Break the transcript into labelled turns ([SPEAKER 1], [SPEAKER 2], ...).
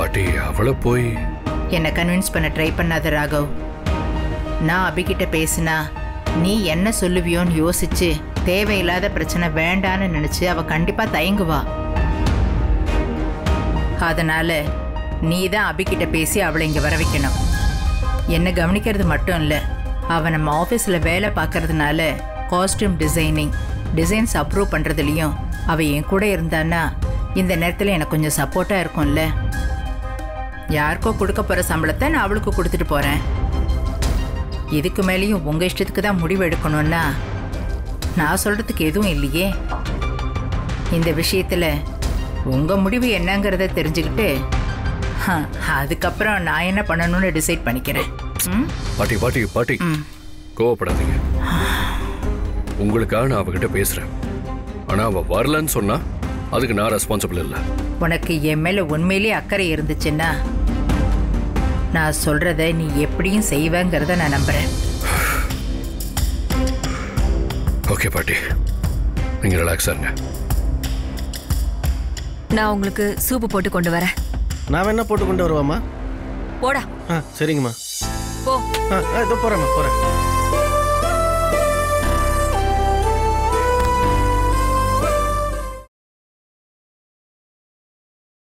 [SPEAKER 1] பாட்டி அவளை போய்
[SPEAKER 2] என்னை கன்வின்ஸ் பண்ண ட்ரை பண்ணாத ராகவ் நான் அபிகிட்ட பேசினா நீ என்ன சொல்லுவியோன்னு யோசிச்சு தேவையில்லாத பிரச்சனை வேண்டான்னு நினைச்சு அவ கண்டிப்பா தயங்குவா அதனால நீ தான் அபிகிட்ட பேசி அவளை இங்க வர வைக்கணும் என்ன கவனிக்கிறது மட்டும் இல்ல அவ நம்ம ஆஃபீஸில் வேலை பார்க்கறதுனால காஸ்டியூம் டிசைனிங் டிசைன்ஸ் அப்ரூவ் பண்றதுலயும் அவ என் கூட இருந்தான்னா இந்த நேரத்தில் எனக்கு கொஞ்சம் சப்போர்ட்டாக இருக்கும்ல யாருக்கோ கொடுக்க போற சம்பளத்தை நான் அவளுக்கு கொடுத்துட்டு போறேன் இதுக்கு மேலேயும் உங்க இஷ்டத்துக்கு தான் முடிவு எடுக்கணும்னா நான் சொல்றதுக்கு எதுவும் இல்லையே இந்த விஷயத்துல உங்க முடிவு என்னங்கிறத தெரிஞ்சுக்கிட்டு ஹ, அதுக்கப்புறம் நான் என்ன பண்ணணும்னு டிசைட் பண்ணிக்கிறேன் ம்?
[SPEAKER 1] பாட்டி பாட்டி பாட்டி
[SPEAKER 2] ம்.
[SPEAKER 1] கோவப்படாதீங்க உங்களுக்காக நான் அவகிட்ட பேசுறேன் ஆனா அவ வரலன்னு சொன்னா அதுக்கு நான் ரெஸ்பான்சிபிள் இல்லை
[SPEAKER 2] உனக்கு என் மேல உண்மையிலேயே அக்கறை இருந்துச்சுன்னா நான் சொல்றத நீ எப்படியும் செய்வேங்கிறத நான் நம்புறேன்
[SPEAKER 1] ஓகே பாட்டி நீங்க ரிலாக்ஸா இருங்க
[SPEAKER 3] நான் உங்களுக்கு சூப்பு போட்டு கொண்டு வரேன்
[SPEAKER 4] நான் வேணா போட்டு கொண்டு வருவாம்மா
[SPEAKER 3] போடா
[SPEAKER 4] ஆ சரிங்கம்மா
[SPEAKER 3] போ
[SPEAKER 4] ஆ ஆ, இதோ போகிறேம்மா போகிறேன்